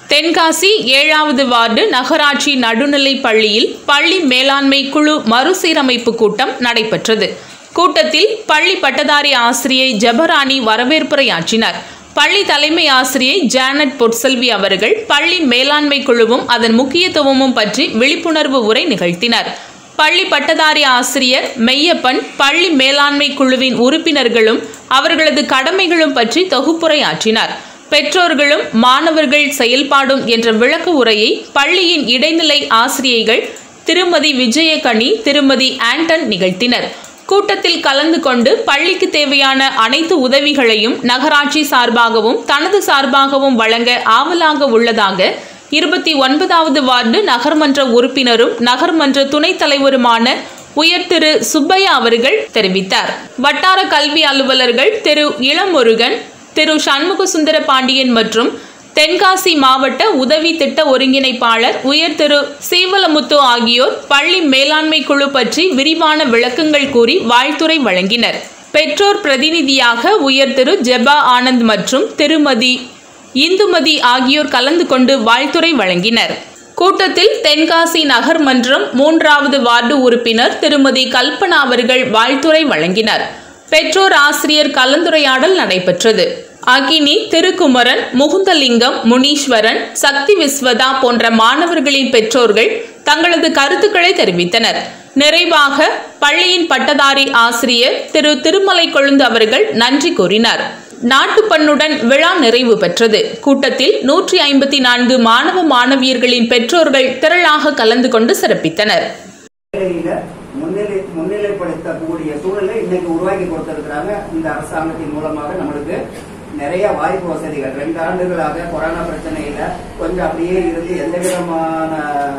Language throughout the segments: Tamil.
தென்காசி ஏழாவது வார்டு நகராட்சி நடுநிலைப் பள்ளியில் பள்ளி மேலாண்மை குழு மறுசீரமைப்பு கூட்டம் நடைபெற்றது கூட்டத்தில் பள்ளி பட்டதாரி ஆசிரியை ஜெபராணி வரவேற்புரையாற்றினார் பள்ளி தலைமை ஆசிரியை ஜானட் பொற்செல்வி அவர்கள் பள்ளி மேலாண்மை குழுவும் அதன் முக்கியத்துவமும் பற்றி விழிப்புணர்வு உரை நிகழ்த்தினர் பள்ளி பட்டதாரி ஆசிரியர் மெய்யப்பன் பள்ளி மேலாண்மை குழுவின் உறுப்பினர்களும் அவர்களது கடமைகளும் பற்றி தொகுப்புரையாற்றினார் பெற்றோர்களும் மாணவர்கள் செயல்பாடும் என்ற விளக்க உரையை பள்ளியின் இடைநிலை ஆசிரியைகள் திருமதி விஜயகனி திருமதி ஆண்டன் நிகழ்த்தினர் கூட்டத்தில் கலந்து கொண்டு பள்ளிக்கு தேவையான அனைத்து உதவிகளையும் நகராட்சி சார்பாகவும் தனது சார்பாகவும் வழங்க ஆவலாக உள்ளதாக இருபத்தி ஒன்பதாவது வார்டு நகர்மன்ற உறுப்பினரும் நகர்மன்ற துணைத் தலைவருமான உயர் திரு சுப்பையா அவர்கள் தெரிவித்தார் வட்டார கல்வி அலுவலர்கள் திரு இளமுருகன் திரு சண்முக சுந்தர பாண்டியன் மற்றும் தென்காசி மாவட்ட உதவி திட்ட ஒருங்கிணைப்பாளர் உயர் திரு சீவலமுத்து ஆகியோர் பள்ளி மேலாண்மை குழு பற்றி விரிவான விளக்கங்கள் கூறி வாழ்த்துரை வழங்கினர் பெற்றோர் பிரதிநிதியாக உயர் திரு ஜெபா ஆனந்த் மற்றும் திருமதி இந்துமதி ஆகியோர் கலந்து கொண்டு வாழ்த்துரை வழங்கினர் கூட்டத்தில் தென்காசி நகர்மன்றம் மூன்றாவது வார்டு உறுப்பினர் திருமதி கல்பனா அவர்கள் வாழ்த்துரை வழங்கினர் பெற்றோர் ஆசிரியர் கலந்துரையாடல் நடைபெற்றது அகினி திருக்குமரன் முகுந்தலிங்கம் முனீஸ்வரன் சக்தி விஸ்வதா போன்ற மாணவர்களின் பெற்றோர்கள் தங்களது கருத்துக்களை தெரிவித்தனர் நிறைவாக பள்ளியின் பட்டதாரி ஆசிரியர் திரு திருமலை கொழுந்து அவர்கள் நன்றி கூறினார் நாட்டுப்பண்ணுடன் விழா நிறைவு பெற்றது கூட்டத்தில் நூற்றி ஐம்பத்தி நான்கு மாணவ மாணவியர்களின் பெற்றோர்கள் திரளாக கலந்து கொண்டு சிறப்பித்தனர் நிலையில முன்னிலை முன்னிலைப்படுத்தக்கூடிய சூழலை இன்னைக்கு உருவாக்கி கொடுத்திருக்கிறாங்க இந்த அரசாங்கத்தின் மூலமாக நம்மளுக்கு நிறைய வாய்ப்பு வசதிகள் ரெண்டு ஆண்டுகளாக கொரோனா பிரச்சனையில கொஞ்சம் அப்படியே இருந்து எந்த விதமான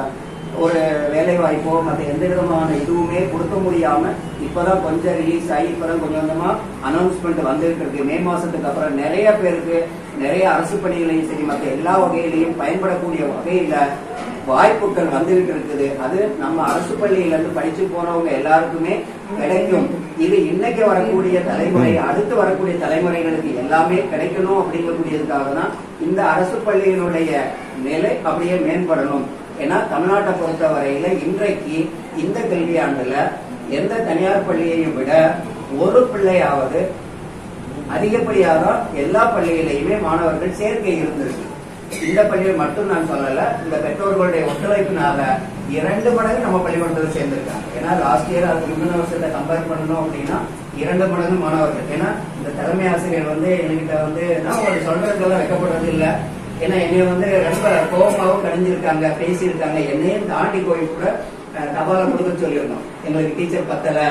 ஒரு வேலை வாய்ப்போ மற்ற எந்த விதமான இதுவுமே கொடுக்க முடியாம இப்பதான் கொஞ்சம் ரிலீஸ் ஆகி இப்பதான் கொஞ்சம் கொஞ்சமா அனௌன்ஸ்மெண்ட் வந்துட்டு இருக்கு மே மாசத்துக்கு அப்புறம் நிறைய பேருக்கு நிறைய அரசு பணிகளையும் சரி மற்ற எல்லா வகையிலையும் பயன்படக்கூடிய வகையில வாய்ப்புகள் வந்துகிட்டு இருக்குது அது நம்ம அரசு பள்ளியில இருந்து படிச்சு போறவங்க எல்லாருக்குமே கிடைக்கும் இது இன்னைக்கு வரக்கூடிய தலைமுறை அடுத்து வரக்கூடிய தலைமுறைகளுக்கு எல்லாமே கிடைக்கணும் அப்படிங்கக்கூடியதுக்காக தான் இந்த அரசு பள்ளியினுடைய நிலை அப்படியே மேம்படணும் ஏன்னா தமிழ்நாட்டை பொறுத்த வரையில இன்றைக்கு இந்த கல்வியாண்டுல எந்த தனியார் பள்ளியையும் விட ஒரு பிள்ளையாவது அதிகப்படியாக எல்லா பள்ளியிலையுமே மாணவர்கள் சேர்க்கை இருந்திருக்கு இந்த பள்ளியில் மட்டும் நான் சொல்லல இந்த பெற்றோர்களுடைய ஒத்துழைப்பினால இரண்டு மடங்கு நம்ம பள்ளிக்கூடத்தில் சேர்ந்திருக்காங்க ஏன்னா லாஸ்ட் இயர் அதுக்கு முந்தின வருஷத்தை கம்பேர் பண்ணணும் அப்படின்னா இரண்டு மடங்கு மாணவர்கள் ஏன்னா இந்த தலைமை ஆசிரியர் வந்து என்கிட்ட வந்து நான் உங்களுக்கு சொல்றதுக்கெல்லாம் வைக்கப்படுறது இல்ல ஏன்னா என்னைய வந்து ரொம்ப கோபமாவும் கணிஞ்சிருக்காங்க பேசியிருக்காங்க என்னையும் தாண்டி போய் கூட அஹ், தபாலை கொடுக்க சொல்லியிருந்தோம் எங்களுக்கு டீச்சர் பத்தல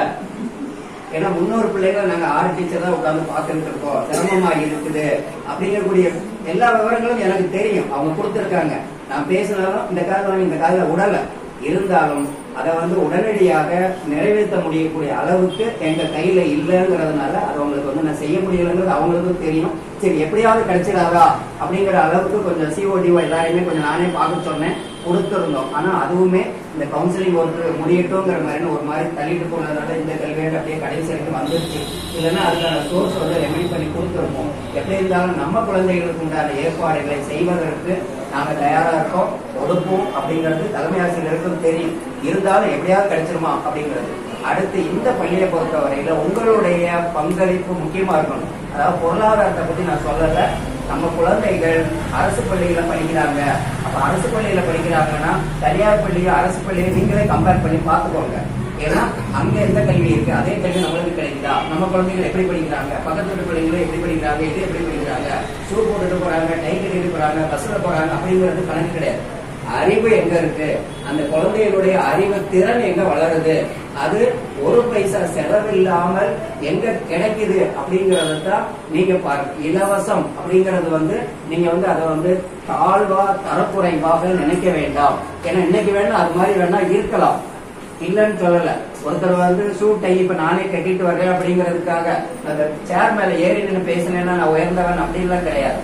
ஏன்னா முன்னோரு பிள்ளைகள் நாங்க ஆறு டீச்சர் தான் உட்கார்ந்து பார்த்துட்டு இருக்கோம் சிரமமா இருக்குது அப்படிங்கக்கூடிய எல்லா விவரங்களும் எனக்கு தெரியும் அவங்க கொடுத்திருக்காங்க நான் பேசினாலும் இந்த காதல வாங்கி இந்த காதல உடல இருந்தாலும் அதை வந்து உடனடியாக நிறைவேற்ற முடியக்கூடிய அளவுக்கு எங்க கையில இல்லைங்கிறதுனால அதை அவங்களுக்கு வந்து நான் செய்ய முடியலைங்கிறது அவங்களுக்கும் தெரியும் சரி எப்படியாவது கிடைச்சிடாதா அப்படிங்கிற அளவுக்கு கொஞ்சம் சிஓடி எல்லாரையுமே கொஞ்சம் நானே பார்க்க சொன்னேன் கொடுத்திருந்தோம் ஆனா அதுவுமே இந்த கவுன்சிலிங் ஒர்க் முடியட்டும்ங்கிற மாதிரி ஒரு மாதிரி தள்ளிட்டு போனதுனால இந்த கல்வியாண்டு அப்படியே கடைசி வரைக்கும் வந்துருச்சு இல்லைன்னா அதுக்கான சோர்ஸ் வந்து ரெமெடி பண்ணி கொடுத்துருப்போம் எப்படி இருந்தாலும் நம்ம குழந்தைகளுக்கு உண்டான ஏற்பாடுகளை செய்வதற்கு நாங்க தயாரா இருக்கோம் கொடுப்போம் அப்படிங்கிறது தலைமை ஆசிரியருக்கும் தெரியும் இருந்தாலும் எப்படியாவது கிடைச்சிருமா அப்படிங்கிறது அடுத்து இந்த பள்ளியை பொறுத்தவரையில உங்களுடைய பங்களிப்பு முக்கியமா இருக்கணும் அதாவது பொருளாதாரத்தை பத்தி நான் சொல்லல நம்ம குழந்தைகள் அரசு பள்ளியில படிக்கிறாங்க அப்ப அரசு பள்ளியில படிக்கிறாங்கன்னா தனியார் பள்ளியும் அரசு பள்ளியும் நீங்களே கம்பேர் பண்ணி பார்த்துக்கோங்க ஏன்னா அங்க எந்த கல்வி இருக்கு அதே கல்வி நம்மளுக்கு கிடைக்குதா நம்ம குழந்தைகள் எப்படி படிக்கிறாங்க பக்கத்து வீட்டு பிள்ளைங்களும் எப்படி படிக்கிறாங்க இது எப்படி படிக்கிறாங்க ஷூ போட்டுட்டு போறாங்க டை கட்டிட்டு போறாங்க பஸ்ல போறாங்க அப்படிங்கிறது கணக்கு கிடையாது அறிவு எங்க இருக்கு அந்த குழந்தைகளுடைய அறிவு திறன் எங்க வளருது அது ஒரு பைசா செலவில்லாமல் எங்க கிடைக்குது அப்படிங்கறத தான் நீங்க பாருங்க இலவசம் அப்படிங்கறது வந்து நீங்க வந்து அதை வந்து தாழ்வா தரக்குறைவாக நினைக்க வேண்டாம் ஏன்னா இன்னைக்கு வேணா அது மாதிரி வேணா இருக்கலாம் இல்லைன்னு சொல்லல ஒருத்தர் வந்து ஷூ டை இப்ப நானே கட்டிட்டு வர்றேன் அப்படிங்கிறதுக்காக அந்த சேர் மேல ஏறி நின்று பேசினேன்னா நான் உயர்ந்தவன் அப்படின்லாம் கிடையாது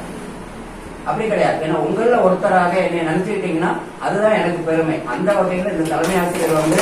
அப்படி கிடையாது ஏன்னா உங்கள ஒருத்தராக என்னை நினைச்சுக்கிட்டீங்கன்னா அதுதான் எனக்கு பெருமை அந்த வகையில இந்த தலைமை ஆசிரியர் வந்து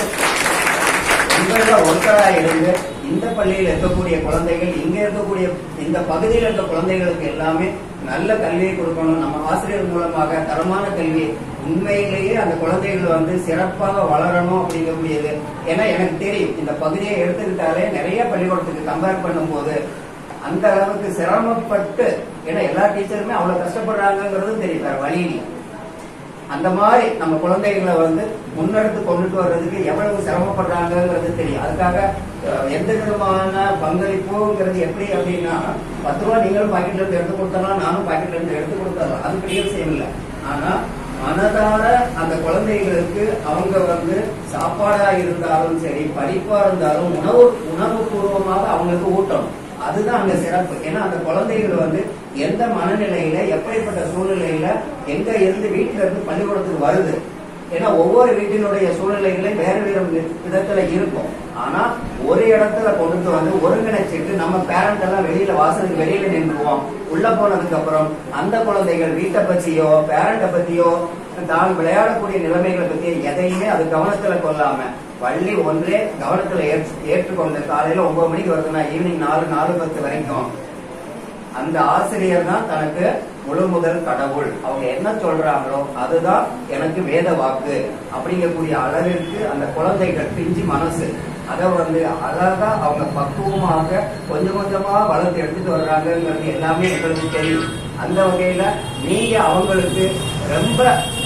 உங்கள ஒருத்தரா இருந்து இந்த பள்ளியில் இருக்கக்கூடிய குழந்தைகள் இங்க இருக்கக்கூடிய இந்த பகுதியில் இருக்க குழந்தைகளுக்கு எல்லாமே நல்ல கல்வியை கொடுக்கணும் நம்ம ஆசிரியர் மூலமாக தரமான கல்வி உண்மையிலேயே அந்த குழந்தைகள் வந்து சிறப்பாக வளரணும் அப்படிங்கக்கூடியது ஏன்னா எனக்கு தெரியும் இந்த பகுதியை எடுத்துக்கிட்டாலே நிறைய பள்ளிக்கூடத்துக்கு கம்பேர் பண்ணும்போது அந்த அளவுக்கு சிரமப்பட்டு ஏன்னா எல்லா டீச்சருமே அவ்வளவு கஷ்டப்படுறாங்கிறதும் தெரியும் வேற வழி இல்லை அந்த மாதிரி நம்ம குழந்தைகளை வந்து முன்னெடுத்து கொண்டுட்டு வர்றதுக்கு எவ்வளவு சிரமப்படுறாங்கிறது தெரியும் அதுக்காக அஹ், எந்த விதமான பங்களிப்புங்கிறது எப்படி அப்படின்னா பத்து ரூபா நீங்களும் பாக்கெட்ல இருந்து எடுத்து கொடுத்தலாம் நானும் பாக்கெட்ல இருந்து எடுத்து கொடுத்தலாம் அது பெரிய விஷயம் இல்லை ஆனா மனதார அந்த குழந்தைகளுக்கு அவங்க வந்து சாப்பாடா இருந்தாலும் சரி படிப்பா இருந்தாலும் உணவு உணவு பூர்வமாக அவங்களுக்கு ஊட்டணும் அதுதான் அங்க சிறப்பு ஏன்னா அந்த குழந்தைகள் வந்து எந்த மனநிலையில எப்படிப்பட்ட சூழ்நிலையில எங்க இருந்து வீட்டுல இருந்து பள்ளிக்கூடத்துக்கு வருது ஏன்னா ஒவ்வொரு வீட்டினுடைய சூழ்நிலைகளும் வேறு வேறு வி- விதத்துல இருக்கும் ஆனா ஒரு இடத்துல கொண்டு வந்து ஒருங்கிணைச்சிட்டு நம்ம பேரண்ட் எல்லாம் வெளியில வாசலுக்கு வெளியில நின்றுவோம் உள்ள போனதுக்கு அப்புறம் அந்த குழந்தைகள் வீட்டை பத்தியோ பேரண்ட பத்தியோ தான் விளையாடக்கூடிய நிலைமைகளை பத்தி எதையுமே அது கவனத்துல கொள்ளாம பள்ளி ஒன்றே கவனத்துல ஏற்று- ஏற்றுக்கொண்டு காலையில ஒன்பது மணிக்கு வருதுன்னா ஈவினிங் நாலு நாலு பத்து வரைக்கும் அந்த ஆசிரியர் தான் தனக்கு முழு முதல் கடவுள் அவங்க என்ன சொல்றாங்களோ அதுதான் எனக்கு வேத வாக்கு அப்படிங்கக்கூடிய அளவிற்கு அந்த குழந்தைகள் பிஞ்சு மனசு அதை வந்து அழகா அவங்க பக்குவமாக கொஞ்சம் கொஞ்சமா வளர்த்து எடுத்துட்டு வர்றாங்கங்கிறது எல்லாமே எங்களுக்கு தெரியும் அந்த வகையில நீங்க அவங்களுக்கு ரொம்ப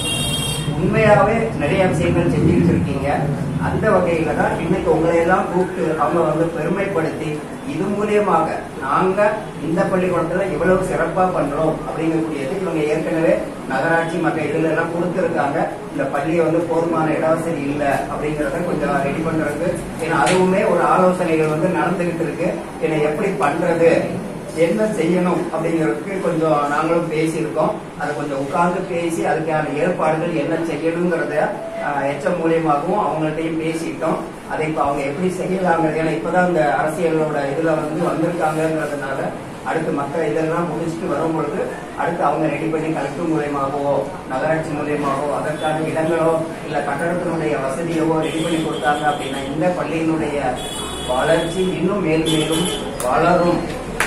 உண்மையாவே நிறைய விஷயங்கள் செஞ்சுட்டு இருக்கீங்க அந்த வகையில தான் இன்னைக்கு உங்களை எல்லாம் கூப்பிட்டு அவங்க வந்து பெருமைப்படுத்தி இது மூலியமாக நாங்க இந்த பள்ளிக்கூடத்துல இவ்வளவு சிறப்பா பண்றோம் அப்படிங்கக்கூடியது இவங்க ஏற்கனவே நகராட்சி மற்ற இதுல எல்லாம் கொடுத்திருக்காங்க இந்த பள்ளியை வந்து போதுமான இடவசதி இல்ல அப்படிங்கறத கொஞ்சம் ரெடி பண்றதுக்கு ஏன்னா அதுவுமே ஒரு ஆலோசனைகள் வந்து நடந்துகிட்டு இருக்கு ஏன்னா எப்படி பண்றது என்ன செய்யணும் அப்படிங்கிறதுக்கு கொஞ்சம் நாங்களும் பேசியிருக்கோம் அதை கொஞ்சம் உட்கார்ந்து பேசி அதுக்கான ஏற்பாடுகள் என்ன செய்யணுங்கிறத எச்சம் மூலியமாகவும் அவங்கள்ட்டையும் பேசிட்டோம் அதை இப்ப அவங்க எப்படி செய்யலாங்கிறது ஏன்னா இப்பதான் இந்த அரசியலோட இதுல வந்து வந்திருக்காங்கங்கிறதுனால அடுத்து மற்ற இதெல்லாம் முடிச்சுட்டு வரும் பொழுது அடுத்து அவங்க ரெடி பண்ணி கலெக்டர் மூலியமாகவோ நகராட்சி மூலியமாகவோ அதற்கான இடங்களோ இல்ல கட்டடத்தினுடைய வசதியவோ ரெடி பண்ணி கொடுத்தாங்க அப்படின்னா இந்த பள்ளியினுடைய வளர்ச்சி இன்னும் மேலும் மேலும் வளரும்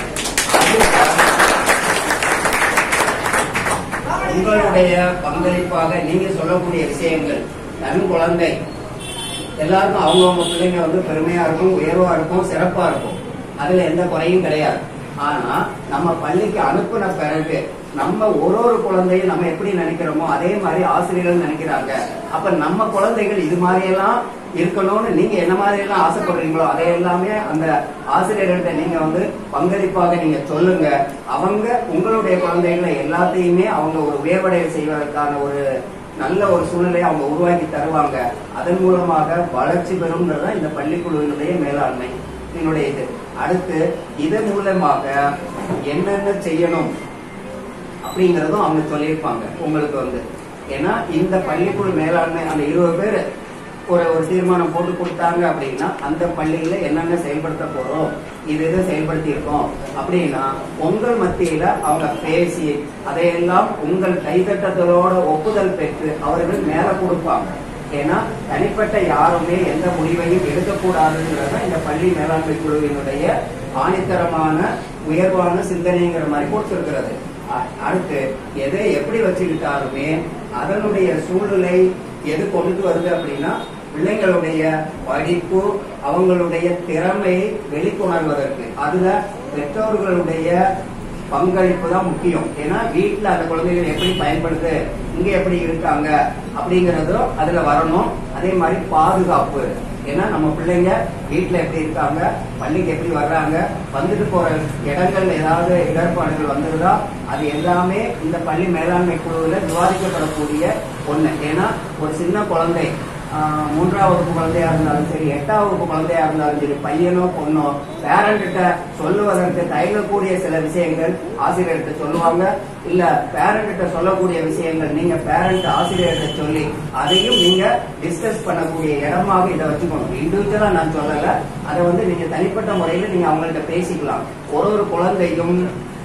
உங்களுடைய பங்களிப்பாக நீங்க சொல்லக்கூடிய விஷயங்கள் தன் குழந்தை எல்லாருக்கும் அவங்கவுங்க பிள்ளைங்க வந்து பெருமையா இருக்கும் உயர்வா இருக்கும் சிறப்பா இருக்கும் அதுல எந்த குறையும் கிடையாது ஆனா நம்ம பள்ளிக்கு அனுப்புன பிறகு நம்ம ஒரு ஒரு குழந்தையும் நம்ம எப்படி நினைக்கிறோமோ அதே மாதிரி ஆசிரியர்கள் நினைக்கிறாங்க அப்ப நம்ம குழந்தைகள் இது மாதிரி எல்லாம் இருக்கணும்னு நீங்க என்ன மாதிரி எல்லாம் ஆசைப்படுறீங்களோ அதை எல்லாமே அந்த ஆசிரியர்கள்ட்ட நீங்க வந்து பங்களிப்பாக நீங்க சொல்லுங்க அவங்க உங்களுடைய குழந்தைகளை எல்லாத்தையுமே அவங்க ஒரு உயர்வடைய செய்வதற்கான ஒரு நல்ல ஒரு சூழ்நிலையை அவங்க உருவாக்கி தருவாங்க அதன் மூலமாக வளர்ச்சி பெறும்ன்றதுதான் இந்த பள்ளிக்குழுவினுடைய மேலாண்மை என்னுடைய இது அடுத்து இதன் மூலமாக என்னென்ன செய்யணும் அப்படிங்கறதும் அவங்க சொல்லியிருப்பாங்க உங்களுக்கு வந்து ஏன்னா இந்த பள்ளிக்குழு மேலாண்மை அந்த இருபது பேர் ஒரு ஒரு தீர்மானம் போட்டு கொடுத்தாங்க அப்படின்னா அந்த பள்ளியில என்னென்ன செயல்படுத்த போறோம் இது இதை செயல்படுத்தி இருக்கோம் அப்படின்னா உங்கள் மத்தியில அவங்க பேசி அதையெல்லாம் உங்கள் கைதட்டத்தோட ஒப்புதல் பெற்று அவர்கள் மேல கொடுப்பாங்க ஏன்னா தனிப்பட்ட யாருமே எந்த முடிவையும் எடுக்கக்கூடாதுங்கிறத இந்த பள்ளி மேலாண்மை குழுவினுடைய ஆணித்தரமான உயர்வான சிந்தனைங்கிற மாதிரி கொடுத்திருக்கிறது அ- அடுத்து எதை எப்படி வச்சுக்கிட்டாலுமே அதனுடைய சூழ்நிலை எது கொண்டு வருது அப்படின்னா பிள்ளைங்களுடைய படிப்பு அவங்களுடைய திறமையை வெளிக்கொணர்வதற்கு அதுல பெற்றோர்களுடைய பங்களிப்பு தான் முக்கியம் ஏன்னா வீட்டுல அந்த குழந்தைகள் எப்படி பயன்படுது இங்க எப்படி இருக்காங்க அப்படிங்கறதும் அதுல வரணும் அதே மாதிரி பாதுகாப்பு ஏன்னா நம்ம பிள்ளைங்க வீட்டுல எப்படி இருக்காங்க பள்ளிக்கு எப்படி வர்றாங்க வந்துட்டு போற இடங்கள்ல ஏதாவது இடர்பாடுகள் வந்துருதா அது எல்லாமே இந்த பள்ளி மேலாண்மை குழுவில் விவாதிக்கப்படக்கூடிய ஒண்ணு ஏன்னா ஒரு சின்ன குழந்தை ஆஹ், மூன்றாம் வகுப்பு குழந்தையா இருந்தாலும் சரி எட்டாம் வகுப்பு குழந்தையா இருந்தாலும் சரி பையனோ பொண்ணோ பேரண்ட் கிட்ட சொல்லுவதற்கு தயங்கக்கூடிய சில விஷயங்கள் ஆசிரியர்கிட்ட சொல்லுவாங்க இல்ல பேரண்ட் கிட்ட சொல்லக்கூடிய விஷயங்கள் நீங்க பேரண்ட் ஆசிரியர்கிட்ட சொல்லி அதையும் நீங்க டிஸ்கஸ் பண்ணக்கூடிய இடமாக இதை வச்சுக்கணும் இண்டிவிஜுவலா நான் சொல்லல அதை வந்து நீங்க தனிப்பட்ட முறையில நீங்க அவங்கள்ட்ட பேசிக்கலாம் ஒரு ஒரு குழந்தையும்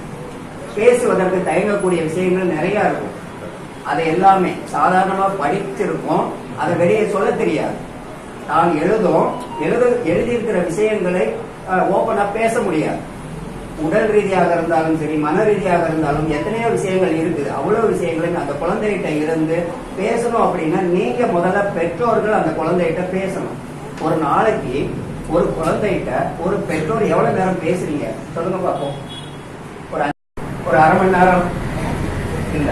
பேசுவதற்கு தயங்கக்கூடிய விஷயங்கள் நிறைய இருக்கும் அதை எல்லாமே சாதாரணமா படிச்சிருக்கோம் அதை வெளியே சொல்ல தெரியாது நான் எழுதும் எழுத எழுதியிருக்கிற விஷயங்களை ஓப்பனா பேச முடியாது உடல் ரீதியாக இருந்தாலும் சரி மன ரீதியாக இருந்தாலும் எத்தனையோ விஷயங்கள் இருக்குது அவ்வளவு விஷயங்களையும் அந்த குழந்தைகிட்ட இருந்து பேசணும் அப்படின்னா நீங்க முதல்ல பெற்றோர்கள் அந்த குழந்தைகிட்ட பேசணும் ஒரு நாளைக்கு ஒரு குழந்தைகிட்ட ஒரு பெற்றோர் எவ்வளவு நேரம் பேசுறீங்க சொல்லுங்க பார்ப்போம் ஒரு அஞ்சு- ஒரு அரை மணி நேரம் இல்ல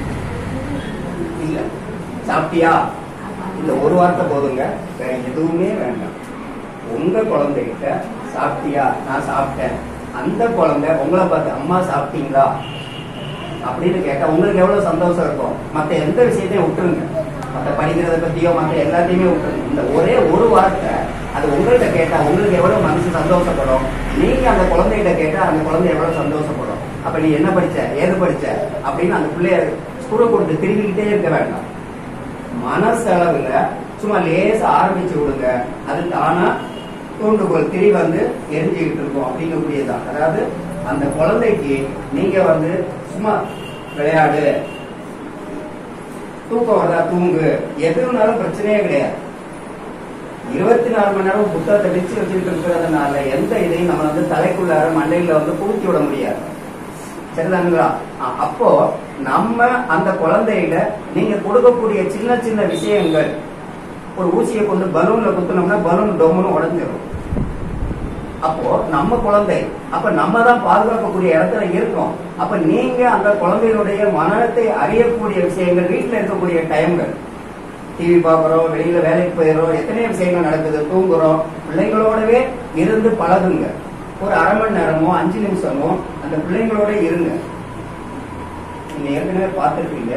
இல்ல சாப்பிட்டியா இந்த ஒரு வார்த்தை போதுங்க வேற எதுவுமே வேண்டாம் உங்க குழந்தைகிட்ட சாப்பிட்டியா நான் சாப்பிட்டேன் அந்த குழந்தை உங்களை பார்த்து அம்மா சாப்பிட்டீங்களா அப்படின்னு கேட்டா உங்களுக்கு எவ்வளவு சந்தோஷம் இருக்கும் மத்த எந்த விஷயத்தையும் விட்டுருங்க மத்த படிக்கிறத பத்தியோ மத்த எல்லாத்தையுமே விட்டுருங்க இந்த ஒரே ஒரு வார்த்தை அது உங்கள்கிட்ட கேட்டா உங்களுக்கு எவ்வளவு மனசு சந்தோஷப்படும் நீங்க அந்த குழந்தைகிட்ட கேட்டா அந்த குழந்தை எவ்வளவு சந்தோஷப்படும் அப்ப நீ என்ன படிச்ச ஏது படிச்ச அப்படின்னு அந்த பிள்ளைய ஸ்கூலை கொடுத்து திரும்பிக்கிட்டே இருக்க வேண்டாம் மனசளவுல சும்மா லேசா ஆரம்பிச்சு விடுங்க அது தானா தூண்டுகோல் திரி வந்து எரிஞ்சுக்கிட்டு இருக்கும் அப்படிங்கக்கூடியதான் அதாவது அந்த குழந்தைக்கு நீங்க வந்து சும்மா விளையாடு தூக்கம் வருதா தூங்கு எதுனாலும் பிரச்சனையே கிடையாது இருபத்தி நாலு மணி நேரம் புத்தகத்தை வச்சு வச்சுட்டு இருக்கிறதுனால எந்த இதையும் நம்ம வந்து தலைக்குள்ளார மண்டையில வந்து புகுத்தி விட முடியாது சரிதானுங்களா அ- அப்போ நம்ம அந்த குழந்தையில நீங்க கொடுக்கக்கூடிய சின்ன சின்ன விஷயங்கள் ஒரு ஊசியை கொண்டு பலூன்ல குத்துனோம்னா பலூன் டொம்னு உடஞ்சிரும் அப்போ நம்ம குழந்தை அப்ப நம்ம தான் பாதுகாக்கக்கூடிய இடத்துல இருக்கோம் அப்ப நீங்க அந்த குழந்தையினுடைய மனத்தை அறியக்கூடிய விஷயங்கள் வீட்டுல இருக்கக்கூடிய டைம்கள் டிவி பாக்குறோம் வெளியில வேலைக்கு போயிடுறோம் எத்தனையோ விஷயங்கள் நடக்குது தூங்குறோம் பிள்ளைங்களோடவே இருந்து பழகுங்க ஒரு அரை மணி நேரமோ அஞ்சு நிமிஷமோ அந்த பிள்ளைங்களோட இருங்க நீங்க ஏற்கனவே பார்த்திருப்பீங்க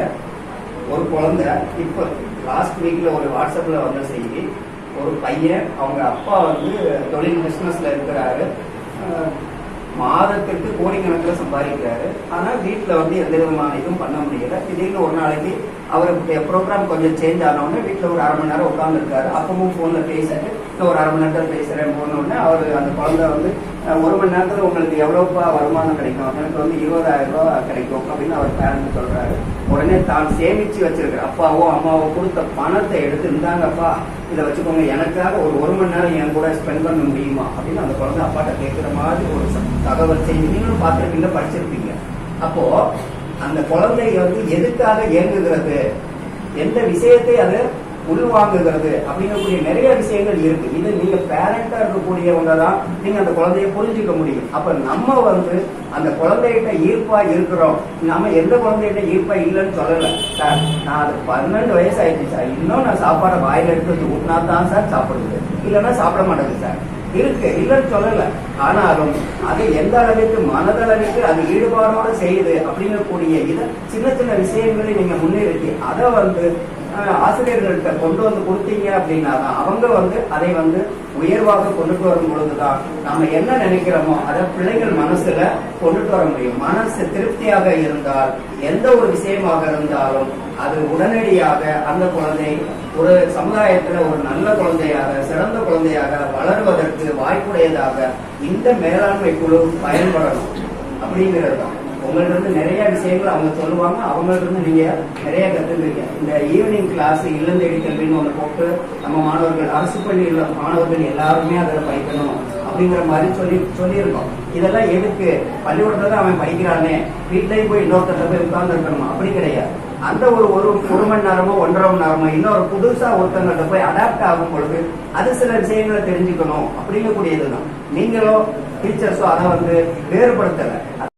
ஒரு குழந்தை இப்ப லாஸ்ட் வீக்ல ஒரு வாட்ஸ்அப்ல வந்த செய்தி ஒரு பையன் அவங்க அப்பா வந்து தொழில் பிசினஸ்ல இருக்கிறாரு அஹ், மாதத்துக்கு கோடிக்கணக்கில் சம்பாதிக்கிறாரு ஆனா வீட்டுல வந்து எந்த விதமான இதுவும் பண்ண முடியல திடீர்னு ஒரு நாளைக்கு அவருடைய ப்ரோக்ராம் கொஞ்சம் சேஞ்ச் ஆன உடனே வீட்டுல ஒரு அரை மணி நேரம் உட்கார்ந்து இருக்காரு அப்பவும் போன்ல பேசிட்டு இன்னும் ஒரு அரை மணி நேரத்தில் பேசுறேன் போன உடனே அவர் அந்த குழந்தை வந்து அஹ், ஒரு மணி நேரத்துல உங்களுக்கு எவ்வளவுப்பா வருமானம் கிடைக்கும் எனக்கு வந்து இருபதாயிரம் ரூபாய் கிடைக்கும் அப்படின்னு அவர் பேரண்ட் சொல்றாரு உடனே தான் சேமிச்சு வச்சிருக்கிற அப்பாவோ அம்மாவோ கொடுத்த பணத்தை எடுத்து இருந்தாங்கப்பா இதை வச்சுக்கோங்க எனக்காக ஒரு ஒரு மணி நேரம் என் கூட ஸ்பெண்ட் பண்ண முடியுமா அப்படின்னு அந்த குழந்தை அப்பாட்ட கேட்கிற மாதிரி ஒரு ச- தகவல் செய்தி நீங்களும் பார்த்திருப்பீங்க படிச்சிருப்பீங்க அப்போ அந்த குழந்தை வந்து எதுக்காக இயங்குகிறது எந்த விஷயத்தை அது உள்வாங்குகிறது அப்படிங்கக்கூடிய நிறைய விஷயங்கள் இருக்கு இது நீங்க பேரண்டா இருக்கக்கூடியவங்க தான் நீங்க அந்த குழந்தைய புரிஞ்சுக்க முடியும் அப்ப நம்ம வந்து அந்த குழந்தைகிட்ட ஈர்ப்பா இருக்கிறோம் நம்ம எந்த குழந்தைகிட்ட ஈர்ப்பா இல்லைன்னு சொல்லல சார் நான் அது பன்னெண்டு வயசு ஆயிடுச்சு சார் இன்னும் நான் சாப்பாடை வாயில எடுத்து ஊட்டினா தான் சார் சாப்பிடுது இல்லைன்னா சாப்பிட மாட்டேங்குது சார் இருக்கு இல்லைன்னு சொல்லல ஆனாலும் அது எந்த அளவுக்கு மனதளவுக்கு அது ஈடுபாடோட செய்யுது அப்படிங்கக்கூடிய இதை சின்ன சின்ன விஷயங்களை நீங்க முன்னிறுத்தி அதை வந்து அஹ், ஆசிரியர்கள்ட்ட கொண்டு வந்து கொடுத்தீங்க அப்படின்னா தான் அவங்க வந்து அதை வந்து உயர்வாக கொண்டுட்டு வரும் பொழுதுதான் நம்ம என்ன நினைக்கிறோமோ அதை பிள்ளைகள் மனசுல கொண்டுட்டு வர முடியும் மனசு திருப்தியாக இருந்தால் எந்த ஒரு விஷயமாக இருந்தாலும் அது உடனடியாக அந்த குழந்தை ஒரு சமுதாயத்துல ஒரு நல்ல குழந்தையாக சிறந்த குழந்தையாக வளருவதற்கு வாய்ப்புடையதாக இந்த மேலாண்மை குழு பயன்படணும் அப்படிங்கிறது தான் உங்கள்ட்ட இருந்து நிறைய விஷயங்கள் அவங்க சொல்லுவாங்க அவங்கள்ட்ட இருந்து நீங்க நிறைய கத்துக்கிறீங்க இந்த ஈவினிங் கிளாஸ் இல்லந்தேடி கல்வின்னு ஒன்று போட்டு நம்ம மாணவர்கள் அரசு பள்ளியில் உள்ள மாணவர்கள் எல்லாருமே அதில் படிக்கணும் அப்படிங்கிற மாதிரி சொல்லி சொல்லியிருக்கோம் இதெல்லாம் எதுக்கு பள்ளிக்கூடத்துல தான் அவன் படிக்கிறானே வீட்லயும் போய் இன்னொருத்தர் போய் உட்கார்ந்து இருக்கணுமா அப்படி கிடையாது அந்த ஒரு ஒரு ஒரு மணி நேரமோ ஒன்றரை மணி நேரமோ இன்னொரு புதுசா ஒருத்தங்கள்ட்ட போய் அடாப்ட் ஆகும் பொழுது அது சில விஷயங்களை தெரிஞ்சுக்கணும் அப்படிங்கக்கூடியதுதான் நீங்களோ டீச்சர்ஸோ அதை வந்து வேறுபடுத்தல